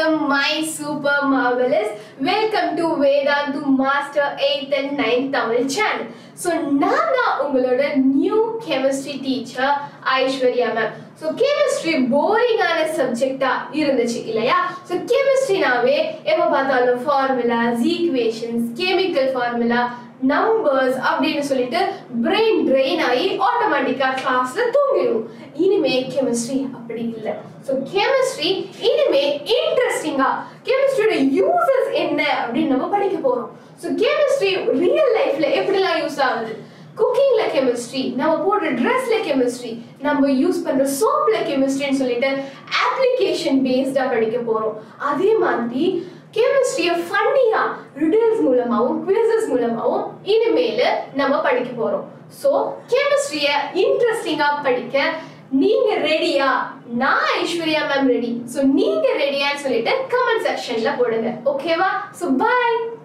awesome, my super marvelous. Welcome to Vedantu Master 8th and 9th Tamil channel. So நான் தான் உங்களோட new chemistry teacher Aishwarya ma'am so chemistry போரிங்கான சப்ஜெக்டா இருந்துச்சு இல்லையா ஸோ கெமிஸ்ட்ரினாவே எப்போ பார்த்தாலும் formulas equations chemical formula numbers அப்படின்னு சொல்லிட்டு பிரெயின் ட்ரெயின் ஆகி ஆட்டோமேட்டிக்கா கிளாஸ்ல தூங்கிடும் இனிமே கெமிஸ்ட்ரி அப்படி இல்லை ஸோ கெமிஸ்ட்ரி இனிமே இன்ட்ரெஸ்டிங்கா கெமிஸ்ட்ரியோட யூசஸ் என்ன அப்படின்னு நம்ம படிக்க போறோம் ஸோ கெமிஸ்ட்ரி ரியல் லைஃப்ல எப்படிலாம் யூஸ் ஆகுது குக்கிங்ல கெமிஸ்ட்ரி நம்ம போடுற ட்ரெஸ்ல கெமிஸ்ட்ரி நம்ம யூஸ் பண்ற சோப்ல கெமிஸ்ட்ரின்னு சொல்லிட்டு அப்ளிகேஷன் பேஸ்டா படிக்க போறோம் அதே மாதிரி கெமிஸ்ட்ரிய ஃபன்னியா ரிடில்ஸ் மூலமாவும் குவிசஸ் மூலமாவும் இனிமேல நம்ம படிக்க போறோம் ஸோ கெமிஸ்ட்ரிய இன்ட்ரெஸ்டிங்கா படிக்க நீங்க ரெடியா நான் ஐஸ்வர்யா மேம் ரெடி ஸோ நீங்க ரெடியான்னு சொல்லிட்டு கமெண்ட் செக்ஷன்ல போடுங்க ஓகேவா ஸோ பாய்